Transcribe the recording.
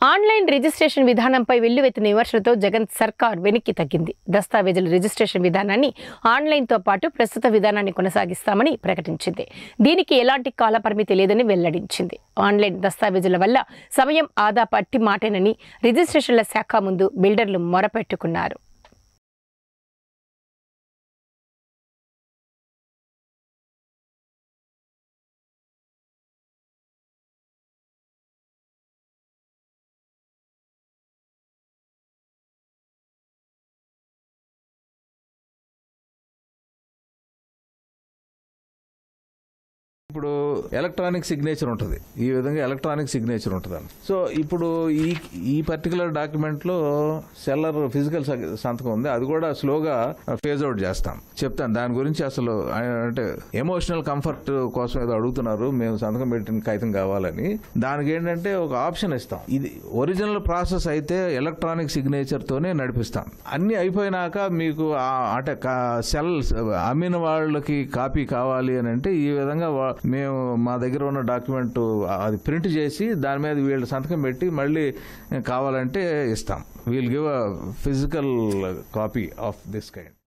online registration విధానంపై వెల్లువెత్తిన విమర్శలతో జగన్ సర్కార్ వెనక్కి తగ్గింది దస్తావేజుల రిజిస్ట్రేషన్ విధానాన్ని ఆన్లైన్తో పాటు ప్రస్తుత విధానాన్ని కొనసాగిస్తామని ప్రకటించింది దీనికి ఎలాంటి కాలపరిమితి లేదని వెల్లడించింది ఆన్లైన్ దస్తావేజుల వల్ల సమయం ఆదా పట్టి మాటేనని రిజిస్ట్రేషన్ల శాఖ ముందు బిల్డర్లు మొరపెట్టుకున్నారు ఇప్పుడు ఎలక్ట్రానిక్ సిగ్నేచర్ ఉంటుంది ఈ విధంగా ఎలక్ట్రానిక్ సిగ్నేచర్ ఉంటుంది సో ఇప్పుడు ఈ ఈ పర్టికులర్ డాక్యుమెంట్ లో సెల్లర్ ఫిజికల్ సంతకం ఉంది అది కూడా స్లోగా ఫేజ్ అవుట్ చేస్తాం చెప్తాను దాని గురించి అసలు ఆయన అంటే ఎమోషనల్ కంఫర్ట్ కోసం ఏదో అడుగుతున్నారు మేము సంతకం పెట్టిన కాగితం కావాలని దానికి ఏంటంటే ఒక ఆప్షన్ ఇస్తాం ఇది ఒరిజినల్ ప్రాసెస్ అయితే ఎలక్ట్రానిక్ సిగ్నేచర్ తోనే నడిపిస్తాం అన్ని అయిపోయినాక మీకు ఆ- అంటే సెల్ అమ్మిన వాళ్ళకి కాపీ కావాలి అని అంటే ఈ విధంగా వా- మేము మా దగ్గర ఉన్న డాక్యుమెంట్ అది ప్రింట్ చేసి దాని మీద వీళ్ళు సంతకం పెట్టి మళ్ళీ కావాలంటే ఇస్తాం we'll give a physical copy of this kind